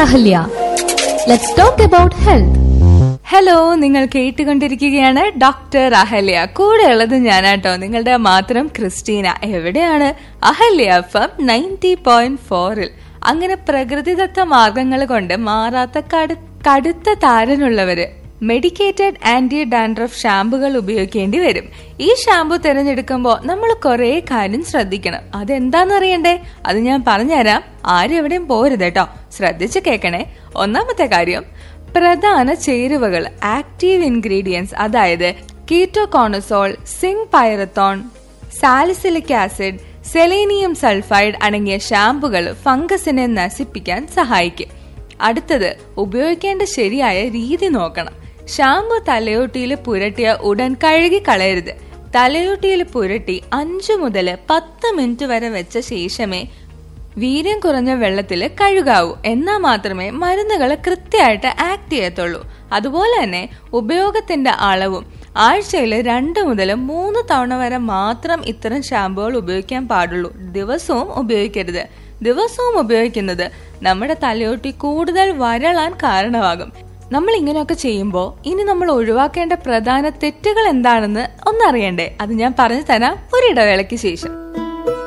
Ahalya let's talk about health hello നിങ്ങൾ കേട്ടുകൊണ്ടിരിക്കുകയാണ് doctor Ahalya കൂടെയുള്ളത് ഞാനാട്ടോ നിങ്ങളുടെ മാത്രം ക്രിസ്റ്റീന എവിടെയാണ് Ahalya F M ninety point ഫോറിൽ അങ്ങനെ പ്രകൃതിദത്ത മാർഗങ്ങൾ കൊണ്ട് മാറാത്ത കടു കടുത്ത താരനുള്ളവര് മെഡിക്കേറ്റഡ് ആന്റി ഡാൻഡ്രഫ് ഷാമ്പുകൾ ഉപയോഗിക്കേണ്ടി വരും ഈ ഷാമ്പു തിരഞ്ഞെടുക്കുമ്പോൾ നമ്മൾ കുറേ കാര്യം ശ്രദ്ധിക്കണം അതെന്താന്ന് അറിയണ്ടേ അത് ഞാൻ പറഞ്ഞുതരാം ആരും എവിടെയും പോരുത് കേട്ടോ ശ്രദ്ധിച്ച് കേൾക്കണേ ഒന്നാമത്തെ കാര്യം പ്രധാന ചേരുവകൾ ആക്റ്റീവ് ഇൻഗ്രീഡിയൻസ് അതായത് ketoconazole zinc pyrithione salicylic acid selenium sulphide അടങ്ങിയ ഷാമ്പുകൾ ഫംഗസിനെ നശിപ്പിക്കാൻ സഹായിക്കും അടുത്തത് ഉപയോഗിക്കേണ്ട ശരിയായ രീതി നോക്കണം ഷാമ്പു തലയോട്ടിയിൽ പുരട്ടിയ ഉടൻ കഴുകി കളയരുത് തലയോട്ടിയിൽ പുരട്ടി അഞ്ചു മുതൽ പത്ത് മിനിറ്റ് വരെ വെച്ച ശേഷമേ വീര്യം കുറഞ്ഞ വെള്ളത്തിൽ കഴുകാവൂ എന്നാൽ മാത്രമേ മരുന്നുകൾ കൃത്യമായിട്ട് ആക്ട് ചെയ്യത്തുള്ളൂ അതുപോലെ തന്നെ ഉപയോഗത്തിന്റെ അളവും ആഴ്ചയിൽ രണ്ട് മുതൽ മൂന്ന് തവണ വരെ മാത്രം ഇത്തരം ഷാമ്പുകൾ ഉപയോഗിക്കാൻ പാടുള്ളൂ ദിവസവും ഉപയോഗിക്കരുത് ദിവസവും ഉപയോഗിക്കുന്നത് നമ്മുടെ തലയോട്ടി കൂടുതൽ വരളാൻ കാരണമാകും നമ്മൾ ഇങ്ങനെയൊക്കെ ചെയ്യുമ്പോൾ ഇനി നമ്മൾ ഒഴിവാക്കേണ്ട പ്രധാന തെറ്റുകൾ എന്താണെന്ന് ഒന്നറിയണ്ടേ അത് ഞാൻ പറഞ്ഞു തരാം ഒരിടവേളയ്ക്ക് ശേഷം